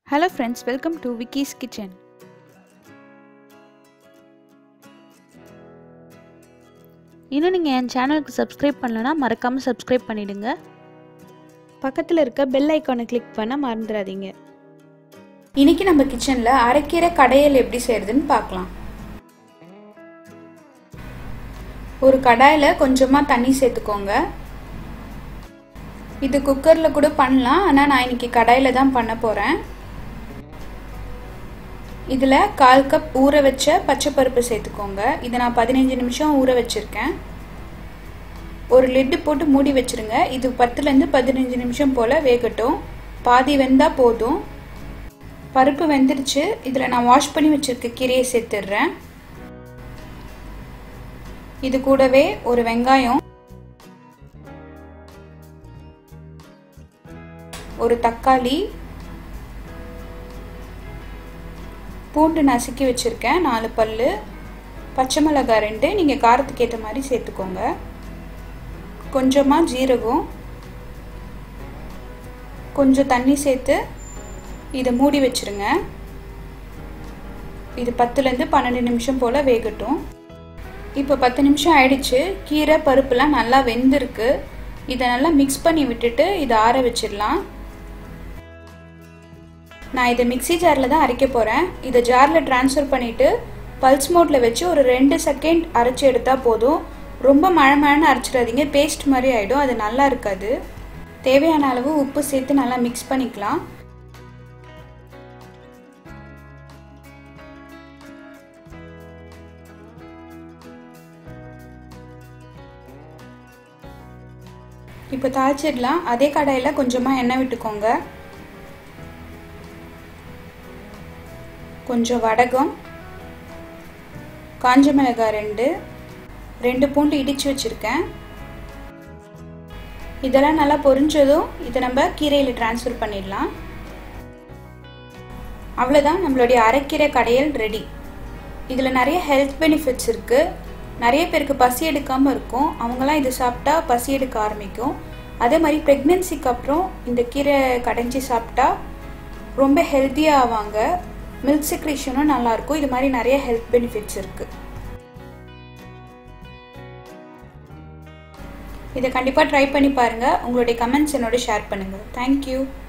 hello friends welcome to Vicky's kitchen இன்னும் நீங்கள் என் சேனலுக்கு சப்ஸ்கிரைப் பண்ணலன்னா மறக்காமல் சப்ஸ்கிரைப் பண்ணிடுங்க பக்கத்தில் இருக்க பெல் ஐக்கானை கிளிக் பண்ண மறந்துடாதீங்க இன்னைக்கு நம்ம கிச்சனில் அரைக்கீரை கடையல் எப்படி செய்யறதுன்னு பார்க்கலாம் ஒரு கடாயில் கொஞ்சமாக தண்ணி சேர்த்துக்கோங்க இது குக்கரில் கூட பண்ணலாம் ஆனால் நான் இன்னைக்கு கடாயில் தான் பண்ண போகிறேன் இதில் கால் கப் ஊற வச்ச பச்சை பருப்பு சேர்த்துக்கோங்க இதை நான் பதினஞ்சு நிமிஷம் ஊற வச்சுருக்கேன் ஒரு லிட்டு போட்டு மூடி வச்சுருங்க இது பத்துலேருந்து பதினஞ்சு நிமிஷம் போல் வேகட்டும் பாதி வெந்தால் போதும் பருப்பு வெந்துருச்சு இதில் நான் வாஷ் பண்ணி வச்சுருக்க கீரையை சேர்த்துடுறேன் இது கூடவே ஒரு வெங்காயம் ஒரு தக்காளி பூண்டு நசுக்கி வச்சுருக்கேன் நாலு பல் பச்சை மிளகாய் ரெண்டு நீங்கள் காரத்துக்கு ஏற்ற மாதிரி சேர்த்துக்கோங்க கொஞ்சமாக ஜீரகம் கொஞ்சம் தண்ணி சேர்த்து இதை மூடி வச்சுருங்க இது பத்துலேருந்து பன்னெண்டு நிமிஷம் போல் வேகட்டும் இப்போ பத்து நிமிஷம் ஆயிடுச்சு கீரை பருப்புலாம் நல்லா வெந்திருக்கு இதை நல்லா மிக்ஸ் பண்ணி விட்டுட்டு இதை ஆற வச்சிடலாம் நான் இதை மிக்சி ஜாரில் தான் அரைக்க போகிறேன் இதை ஜாரில் ட்ரான்ஸ்ஃபர் பண்ணிவிட்டு பல்ஸ் மோட்டில் வச்சு ஒரு ரெண்டு செகண்ட் அரைச்சி எடுத்தால் போதும் ரொம்ப மழை மழைன்னு அரைச்சிடாதீங்க பேஸ்ட் மாதிரி ஆகிடும் அது நல்லா இருக்காது தேவையான அளவு உப்பு சேர்த்து நல்லா மிக்ஸ் பண்ணிக்கலாம் இப்போ தாளிச்சிடலாம் அதே கடாயில் கொஞ்சமாக எண்ணெய் விட்டுக்கோங்க கொஞ்சம் வடகம் காஞ்ச மிளகாய் ரெண்டு ரெண்டு பூண்டு இடித்து வச்சுருக்கேன் இதெல்லாம் நல்லா பொரிஞ்சதும் இதை நம்ம கீரையில் டிரான்ஸ்ஃபர் பண்ணிடலாம் அவ்வளோதான் நம்மளுடைய அரைக்கீரை கடையல் ரெடி இதில் நிறைய ஹெல்த் பெனிஃபிட்ஸ் இருக்குது நிறைய பேருக்கு பசி எடுக்காமல் இருக்கும் அவங்களாம் இது சாப்பிட்டா பசி எடுக்க ஆரம்பிக்கும் அதே மாதிரி ப்ரெக்னென்சிக்கு அப்புறம் இந்த கீரை கடைஞ்சி சாப்பிட்டா ரொம்ப ஹெல்த்தியாக ஆவாங்க மில்க் செக்ரேஷனும் நல்லாயிருக்கும் இது மாதிரி நிறைய ஹெல்த் பெனிஃபிட்ஸ் இருக்குது இதை கண்டிப்பாக ட்ரை பண்ணி பாருங்கள் உங்களுடைய கமெண்ட்ஸ் என்னோட ஷேர் பண்ணுங்கள் தேங்க்யூ